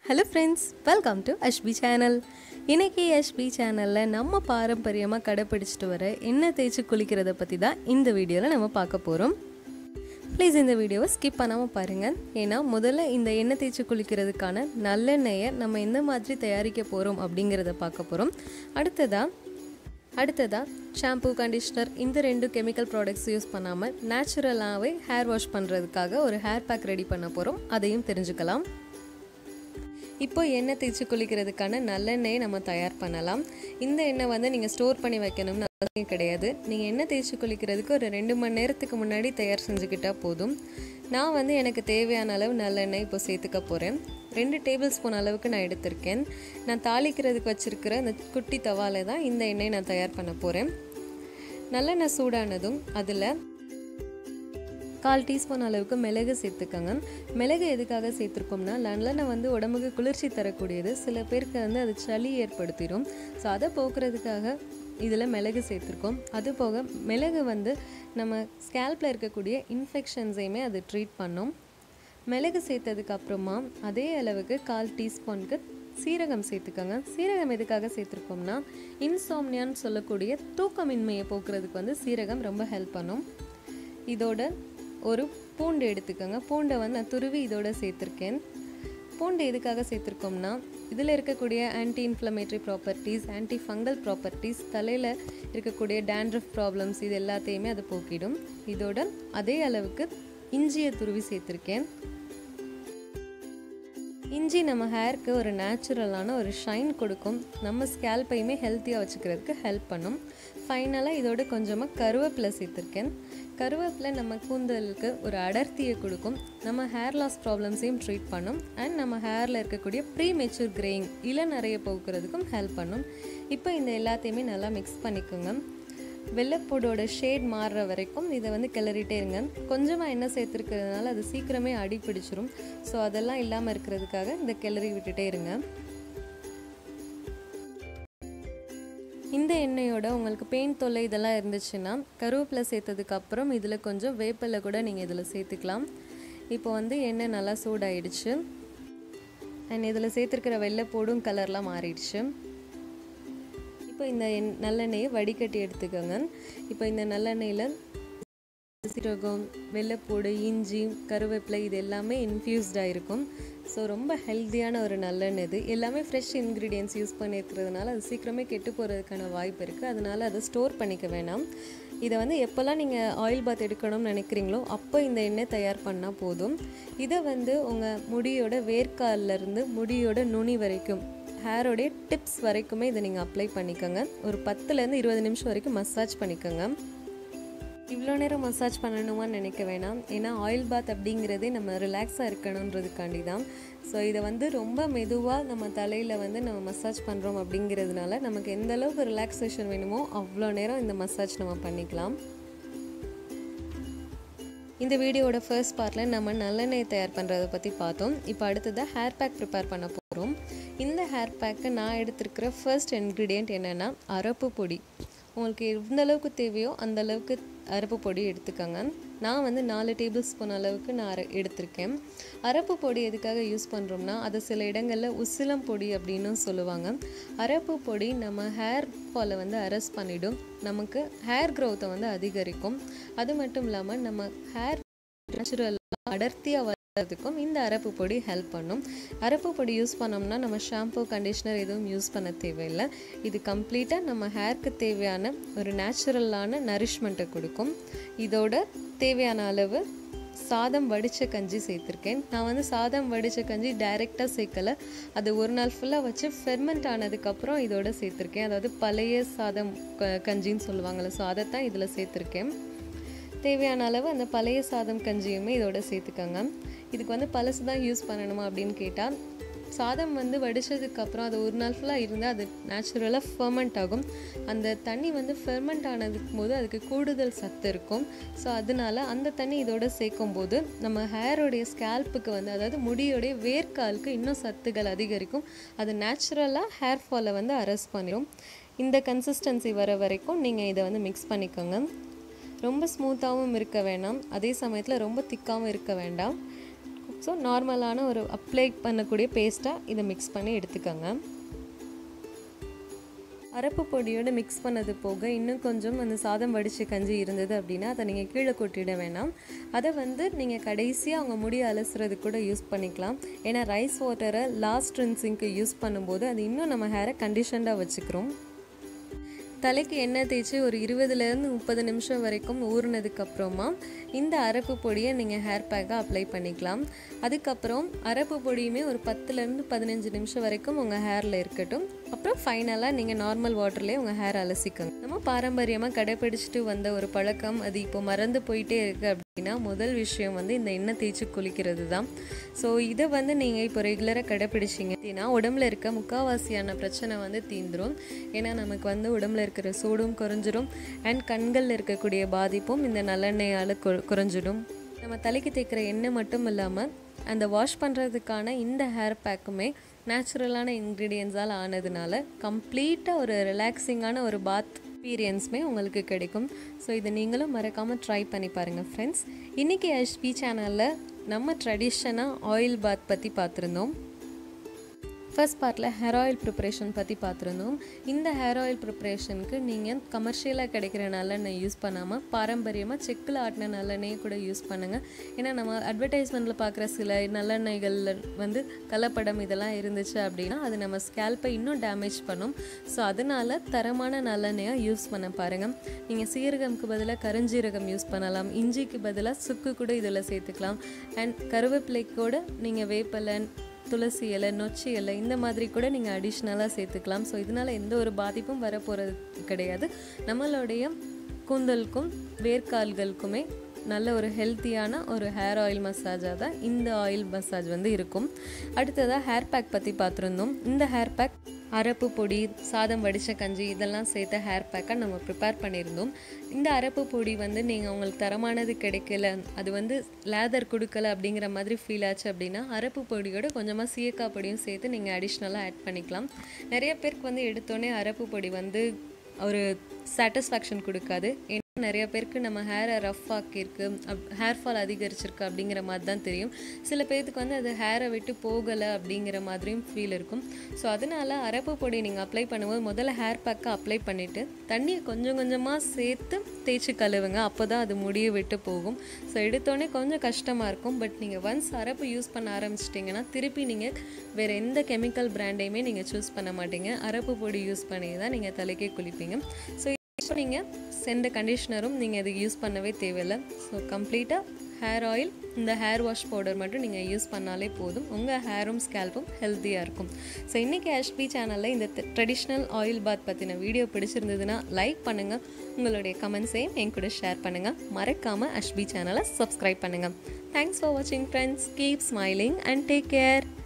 hello friends welcome to அஷ்பி channel இன்னைக்கு அஷ்பி சேனலில் நம்ம பாரம்பரியமாக கடைப்பிடிச்சிட்டு வர எண்ணெய் தேய்ச்சி குளிக்கிறத பற்றி தான் இந்த வீடியோவில் நம்ம பார்க்க போகிறோம் ப்ளீஸ் இந்த வீடியோவை ஸ்கிப் பண்ணாமல் பாருங்கள் ஏன்னா முதல்ல இந்த எண்ணெய் தேய்ச்சி குளிக்கிறதுக்கான நல்லெண்ணெயை நம்ம எந்த மாதிரி தயாரிக்க போகிறோம் அப்படிங்கிறத பார்க்க போகிறோம் அடுத்ததாக அடுத்ததாக ஷாம்பு கண்டிஷ்னர் இந்த ரெண்டு கெமிக்கல் ப்ராடக்ட்ஸ் யூஸ் பண்ணாமல் நேச்சுரலாகவே ஹேர் வாஷ் பண்ணுறதுக்காக ஒரு ஹேர் பேக் ரெடி பண்ண போகிறோம் அதையும் தெரிஞ்சுக்கலாம் இப்போ எண்ணெய் தேய்ச்சி குளிக்கிறதுக்கான நல்லெண்ணெயை நம்ம தயார் பண்ணலாம் இந்த எண்ணெய் வந்து நீங்கள் ஸ்டோர் பண்ணி வைக்கணும்னு அவசியம் கிடையாது நீங்கள் எண்ணெய் தேய்ச்சி குளிக்கிறதுக்கு ஒரு ரெண்டு மணி நேரத்துக்கு முன்னாடி தயார் செஞ்சுக்கிட்டால் போதும் நான் வந்து எனக்கு தேவையான அளவு நல்லெண்ணெய் இப்போ சேர்த்துக்க போகிறேன் ரெண்டு டேபிள் ஸ்பூன் அளவுக்கு நான் எடுத்திருக்கேன் நான் தாளிக்கிறதுக்கு வச்சுருக்கிற இந்த குட்டி தவால தான் இந்த எண்ணெய் நான் தயார் பண்ண போகிறேன் நல்லெண்ணெய் சூடானதும் அதில் கால் டீஸ்பூன் அளவுக்கு மிளகு சேர்த்துக்கோங்க மிளகு எதுக்காக சேர்த்துருக்கோம்னா நல்லெண்ணெய் வந்து உடம்புக்கு குளிர்ச்சி தரக்கூடியது சில பேருக்கு வந்து அது சளி ஏற்படுத்திடும் ஸோ அதை போக்குறதுக்காக இதில் மிளகு சேர்த்துருக்கோம் அது போக மிளகு வந்து நம்ம ஸ்கேல்பில் இருக்கக்கூடிய இன்ஃபெக்ஷன்ஸையுமே அது ட்ரீட் பண்ணும் மிளகு சேர்த்ததுக்கு அப்புறமா அதே அளவுக்கு கால் டீஸ்பூனுக்கு சீரகம் சேர்த்துக்கோங்க சீரகம் எதுக்காக சேர்த்துருக்கோம்னா இன்சோம்னியான்னு சொல்லக்கூடிய தூக்கமின்மையை போக்குறதுக்கு வந்து சீரகம் ரொம்ப ஹெல்ப் பண்ணும் இதோட ஒரு பூண்டு எடுத்துக்கோங்க பூண்டை வந்து நான் துருவி இதோட சேர்த்துருக்கேன் பூண்டு எதுக்காக சேர்த்துருக்கோம்னா இதில் இருக்கக்கூடிய anti inflammatory properties anti fungal properties தலையில் இருக்கக்கூடிய டேண்ட்ரஃப் ப்ராப்ளம்ஸ் இது எல்லாத்தையுமே அது போக்கிடும் இதோட அதே அளவுக்கு இஞ்சியை துருவி சேர்த்துருக்கேன் இஞ்சி நம்ம ஹேருக்கு ஒரு நேச்சுரலான ஒரு ஷைன் கொடுக்கும் நம்ம ஸ்கேல்பையுமே ஹெல்த்தியாக வச்சுக்கிறதுக்கு ஹெல்ப் பண்ணும் ஃபைனலாக இதோட கொஞ்சமாக கருவேப்பிலை சேர்த்துருக்கேன் கருவேப்பிலை நம்ம கூந்தலுக்கு ஒரு அடர்த்தியை கொடுக்கும் நம்ம ஹேர் லாஸ் ப்ராப்ளம்ஸையும் ட்ரீட் பண்ணும் அண்ட் நம்ம ஹேரில் இருக்கக்கூடிய ப்ரீ மெச்சூர் கிரேயிங் இளநறைய போக்குறதுக்கும் ஹெல்ப் பண்ணும் இப்போ இந்த எல்லாத்தையுமே நல்லா மிக்ஸ் பண்ணிக்கோங்க வெள்ளைப்பூடோட ஷேட் மாறுற வரைக்கும் இதை வந்து கிளறிட்டே இருங்க கொஞ்சமாக எண்ணெய் சேர்த்துருக்கிறதுனால அது சீக்கிரமே அடி பிடிச்சிரும் ஸோ அதெல்லாம் இல்லாமல் இருக்கிறதுக்காக இந்த கிளறி விட்டுட்டே இருங்க இந்த எண்ணெயோட உங்களுக்கு பெயின் தொல்லை இதெல்லாம் இருந்துச்சுன்னா கருவேப்பிலை சேர்த்ததுக்கு அப்புறம் இதில் கொஞ்சம் வேப்பிலை கூட நீங்கள் இதில் சேர்த்துக்கலாம் இப்போ வந்து எண்ணெய் நல்லா சூடாயிடுச்சு அண்ட் இதில் சேர்த்துருக்கிற வெள்ளைப்பூடும் கலர்லாம் மாறிடுச்சு இப்போ இந்த எண் நல்லெண்ணெயை வடிகட்டி எடுத்துக்கோங்க இப்போ இந்த நல்லெண்ணெயில் சீரகம் வெள்ளைப்பூடு இஞ்சி கருவேப்பிலை இது எல்லாமே இன்ஃப்யூஸ்டாக இருக்கும் ஸோ ரொம்ப ஹெல்த்தியான ஒரு நல்லெண்ணெய் இது எல்லாமே ஃப்ரெஷ் இன்க்ரீடியன்ஸ் யூஸ் பண்ணியிருக்கிறதுனால அது சீக்கிரமே கெட்டு போகிறதுக்கான வாய்ப்பு இருக்குது அதனால் அதை ஸ்டோர் பண்ணிக்க வேணாம் இதை வந்து எப்போல்லாம் நீங்கள் ஆயில் பாத் எடுக்கணும்னு நினைக்கிறீங்களோ அப்போ இந்த எண்ணெய் தயார் பண்ணால் போதும் இதை வந்து உங்கள் முடியோட வேர்க்காலிலேருந்து முடியோட நுனி வரைக்கும் ஹேரோடைய டிப்ஸ் வரைக்குமே இதை நீங்கள் அப்ளை பண்ணிக்கோங்க ஒரு பத்துலேருந்து இருபது நிமிஷம் வரைக்கும் மசாஜ் பண்ணிக்கோங்க இவ்வளோ நேரம் மசாஜ் பண்ணணுமான்னு நினைக்க வேணாம் ஏன்னா ஆயில் பாத் அப்படிங்கிறதே நம்ம ரிலாக்ஸாக இருக்கணுன்றதுக்காண்டி தான் ஸோ இதை வந்து ரொம்ப மெதுவாக நம்ம தலையில் வந்து நம்ம மசாஜ் பண்ணுறோம் அப்படிங்கிறதுனால நமக்கு எந்த அளவுக்கு ரிலாக்ஸேஷன் வேணுமோ அவ்வளோ நேரம் இந்த மசாஜ் நம்ம பண்ணிக்கலாம் இந்த வீடியோட ஃபர்ஸ்ட் பார்ட்டில் நம்ம நல்லெண்ணெய் தயார் பண்ணுறதை பற்றி பார்த்தோம் இப்போ அடுத்ததாக ஹேர் பேக் ப்ரிப்பேர் பண்ண போகிறோம் இந்த ஹேர் பேக்கு நான் எடுத்திருக்கிற ஃபர்ஸ்ட் இன்க்ரீடியண்ட் என்னென்னா அரப்பு பொடி உங்களுக்கு எந்த அளவுக்கு தேவையோ அந்த அளவுக்கு அரப்பு பொடி எடுத்துக்கோங்க நான் வந்து நாலு டேபிள் ஸ்பூன் அளவுக்கு நான் அர எடுத்திருக்கேன் அரப்பு பொடி எதுக்காக யூஸ் பண்ணுறோம்னா அது சில இடங்களில் உசிலம் பொடி அப்படின்னு சொல்லுவாங்க அரப்பு பொடி நம்ம ஹேர் ஃபாலை வந்து அரெஸ்ட் பண்ணிடும் நமக்கு ஹேர் க்ரோத்தை வந்து அதிகரிக்கும் அது மட்டும் இல்லாமல் நம்ம ஹேர் நேச்சுரலாக அடர்த்தியாக வர்றதுக்கும் இந்த அரப்பு பொடி ஹெல்ப் பண்ணும் அரப்பு பொடி யூஸ் பண்ணோம்னா நம்ம ஷாம்பு கண்டிஷ்னர் எதுவும் யூஸ் பண்ண தேவையில்லை இது கம்ப்ளீட்டாக நம்ம ஹேருக்கு தேவையான ஒரு நேச்சுரலான நரிஷ்மெண்ட்டை கொடுக்கும் இதோட தேவையான அளவு சாதம் வடித்த கஞ்சி சேர்த்துருக்கேன் நான் வந்து சாதம் வடித்த கஞ்சி டைரெக்டாக சேர்க்கலை அது ஒரு நாள் ஃபுல்லாக வச்சு ஃபெர்மெண்ட் ஆனதுக்கப்புறம் இதோட சேர்த்துருக்கேன் அதாவது பழைய சாதம் க- கஞ்சின்னு சொல்லுவாங்கள்ல ஸோ அதைத்தான் இதில் சேர்த்துருக்கேன் தேவையான அளவு அந்த பழைய சாதம் கஞ்சியுமே இதோட சேர்த்துக்கோங்க இதுக்கு வந்து பழசு தான் யூஸ் பண்ணணுமா அப்படின்னு கேட்டால் சாதம் வந்து வடித்ததுக்கப்புறம் அது ஒரு நாள் ஃபுல்லாக இருந்தால் அது நேச்சுரலாக ஃபெர்மெண்ட் ஆகும் அந்த தண்ணி வந்து ஃபெர்மெண்ட் ஆனதுக்கு போது அதுக்கு கூடுதல் சத்து இருக்கும் ஸோ அதனால அந்த தண்ணி இதோட சேர்க்கும் போது நம்ம ஹேரோடைய ஸ்கேல்ப்புக்கு வந்து அதாவது முடியோடைய வேர்க்காலுக்கு இன்னும் சத்துகள் அதிகரிக்கும் அது நேச்சுரலாக ஹேர் ஃபாலை வந்து அரெஸ்ட் பண்ணிடும் இந்த கன்சிஸ்டன்சி வர வரைக்கும் நீங்கள் இதை வந்து மிக்ஸ் பண்ணிக்கோங்க ரொம்ப ஸ்மூத்தாகவும் இருக்க வேணாம் அதே சமயத்தில் ரொம்ப திக்காகவும் இருக்க வேண்டாம் ஸோ நார்மலான ஒரு அப்ளை பண்ணக்கூடிய பேஸ்ட்டாக இதை மிக்ஸ் பண்ணி எடுத்துக்கோங்க அரப்பு பொடியோடு மிக்ஸ் பண்ணது போக இன்னும் கொஞ்சம் அந்த சாதம் வடித்த கஞ்சி இருந்தது அப்படின்னா அதை நீங்கள் கீழே கொட்டிட வேணாம் அதை வந்து நீங்கள் கடைசியாக அவங்க முடி அலசுறது கூட யூஸ் பண்ணிக்கலாம் ஏன்னா ரைஸ் வாட்டரை லாஸ்ட் ரின்சிங்க்கு யூஸ் பண்ணும்போது அது இன்னும் நம்ம ஹேரை கண்டிஷன்டாக வச்சுக்கிறோம் தலைக்கு எண்ணெய் தேய்ச்சி ஒரு இருபதுலேருந்து முப்பது நிமிஷம் வரைக்கும் ஊறினதுக்கப்புறமா இந்த அரப்பு பொடியை நீங்கள் ஹேர் பேக்காக அப்ளை பண்ணிக்கலாம் அதுக்கப்புறம் அரப்பு பொடியுமே ஒரு பத்துலேருந்து பதினஞ்சு நிமிஷம் வரைக்கும் உங்கள் ஹேரில் இருக்கட்டும் அப்புறம் ஃபைனலாக நீங்கள் நார்மல் வாட்டர்லேயே உங்கள் ஹேர் அலசிக்கோங்க நம்ம பாரம்பரியமாக கடைப்பிடிச்சிட்டு வந்த ஒரு பழக்கம் அது இப்போ மறந்து போயிட்டே இருக்குது அப்படின்னா முதல் விஷயம் வந்து இந்த எண்ணெய் தேய்ச்சி குளிக்கிறது தான் ஸோ இதை வந்து நீங்கள் இப்போ ரெகுலராக கடைப்பிடிச்சிங்க அப்படின்னா உடம்புல இருக்க முக்காவாசியான பிரச்சனை வந்து தீந்துரும் ஏன்னா நமக்கு வந்து உடம்புல இருக்கிற சூடும் குறைஞ்சிரும் அண்ட் கண்களில் இருக்கக்கூடிய பாதிப்பும் இந்த நல்லெண்ணெயால் கு குறைஞ்சிடும் நம்ம தலைக்கு தேய்க்கிற எண்ணெய் மட்டும் இல்லாமல் அந்த வாஷ் பண்ணுறதுக்கான இந்த ஹேர் பேக்குமே நேச்சுரலான இன்க்ரீடியன்ஸால் ஆனதுனால கம்ப்ளீட்டாக ஒரு ரிலாக்ஸிங்கான ஒரு பாத் எக்ஸ்பீரியன்ஸுமே உங்களுக்கு கிடைக்கும் ஸோ இதை நீங்களும் மறக்காமல் ட்ரை பண்ணி பாருங்கள் ஃப்ரெண்ட்ஸ் இன்றைக்கி ஹெச்பி சேனலில் நம்ம ட்ரெடிஷனாக ஆயில் பாத் பற்றி பார்த்துருந்தோம் ஃபர்ஸ்ட் பார்ட்டில் ஹேர் ஆயில் ப்ரிப்பரேஷன் பற்றி பார்த்துருந்தோம் இந்த ஹேர் ஆயில் ப்ரிப்பரேஷனுக்கு நீங்கள் கமர்ஷியலாக கிடைக்கிற நல்லெண்ணெய் யூஸ் பண்ணாமல் பாரம்பரியமாக செக்கில் ஆட்டின நல்லெண்ணெயை கூட யூஸ் பண்ணுங்கள் ஏன்னா நம்ம அட்வர்டைஸ்மெண்ட்டில் பார்க்குற சில நல்லெண்ணெய்களில் வந்து கலப்படம் இதெல்லாம் இருந்துச்சு அப்படின்னா அது நம்ம ஸ்கேல்ப்பை இன்னும் டேமேஜ் பண்ணும் ஸோ அதனால் தரமான நல்லெண்ணெயாக யூஸ் பண்ண பாருங்கள் நீங்கள் சீரகம்க்கு பதிலாக கருஞ்சீரகம் யூஸ் பண்ணலாம் இஞ்சிக்கு பதிலாக சுக்கு கூட இதில் சேர்த்துக்கலாம் அண்ட் கருவேப்பிலைக்கோட நீங்கள் வேப்பலை துளசி இலை நொச்சி இலை இந்த மாதிரி கூட நீங்கள் அடிஷ்னலாக சேர்த்துக்கலாம் ஸோ இதனால் எந்த ஒரு பாதிப்பும் வரப்போகிறது கிடையாது நம்மளுடைய கூந்தலுக்கும் வேர்க்கால்களுக்குமே நல்ல ஒரு ஹெல்த்தியான ஒரு ஹேர் ஆயில் மசாஜாக தான் இந்த ஆயில் மசாஜ் வந்து இருக்கும் அடுத்ததாக ஹேர் பேக் பற்றி பார்த்துருந்தோம் இந்த ஹேர் பேக் அரப்பு பொடி சாதம் வடித்த கஞ்சி இதெல்லாம் சேர்த்த ஹேர் பேக்காக நம்ம ப்ரிப்பேர் பண்ணியிருந்தோம் இந்த அரப்பு பொடி வந்து நீங்கள் உங்களுக்கு தரமானது கிடைக்கல அது வந்து லேதர் கொடுக்கல அப்படிங்கிற மாதிரி ஃபீல் ஆச்சு அப்படின்னா அரப்பு பொடியோட கொஞ்சமாக சீயக்காய் பொடியும் சேர்த்து நீங்கள் அடிஷ்னலாக ஆட் பண்ணிக்கலாம் நிறைய பேருக்கு வந்து எடுத்தோடனே அரப்பு பொடி வந்து ஒரு சாட்டிஸ்ஃபேக்ஷன் கொடுக்காது ஏன்னா நிறைய பேருக்கு நம்ம ஹேரை ரஃப் ஆக்கியிருக்கு ஹேர் ஃபால் அதிகரிச்சிருக்கு அப்படிங்கிற மாதிரி தான் தெரியும் சில பேர்த்துக்கு வந்து அது ஹேரை விட்டு போகலை அப்படிங்கிற மாதிரியும் ஃபீல் இருக்கும் ஸோ அதனால் அரப்பு பொடி நீங்கள் அப்ளை பண்ணும்போது முதல்ல ஹேர் பேக்கை அப்ளை பண்ணிவிட்டு தண்ணியை கொஞ்சம் கொஞ்சமாக சேர்த்து தேய்ச்சி கழுவுங்க அப்போ தான் அது முடிய விட்டு போகும் ஸோ எடுத்தோடனே கொஞ்சம் கஷ்டமாக இருக்கும் பட் நீங்கள் ஒன்ஸ் அரப்பு யூஸ் பண்ண ஆரம்பிச்சிட்டிங்கன்னா திருப்பி நீங்கள் வேறு எந்த கெமிக்கல் பிராண்டையுமே நீங்கள் சூஸ் பண்ண மாட்டீங்க அரப்பு பொடி யூஸ் பண்ணி தான் நீங்கள் தலைக்கே குளிப்பீங்க ஸோ இப்போ நீங்கள் சென்ற கண்டிஷ்னரும் நீங்கள் இது யூஸ் பண்ணவே தேவையில்லை ஸோ கம்ப்ளீட்டாக ஹேர் ஆயில் இந்த ஹேர் வாஷ் பவுடர் மட்டும் நீங்கள் யூஸ் பண்ணாலே போதும் உங்கள் ஹேரும் ஸ்கேல்ப்பும் ஹெல்த்தியாக இருக்கும் ஸோ இன்றைக்கி ஹெச்பி சேனலில் இந்த ட்ரெடிஷ்னல் ஆயில் பாத் பற்றின வீடியோ பிடிச்சிருந்ததுன்னா லைக் பண்ணுங்கள் உங்களுடைய கமெண்ட்ஸையும் என் கூட ஷேர் பண்ணுங்கள் மறக்காமல் ஹெச்பி சேனலை சப்ஸ்கிரைப் பண்ணுங்கள் தேங்க்ஸ் ஃபார் வாட்சிங் friends keep smiling and take care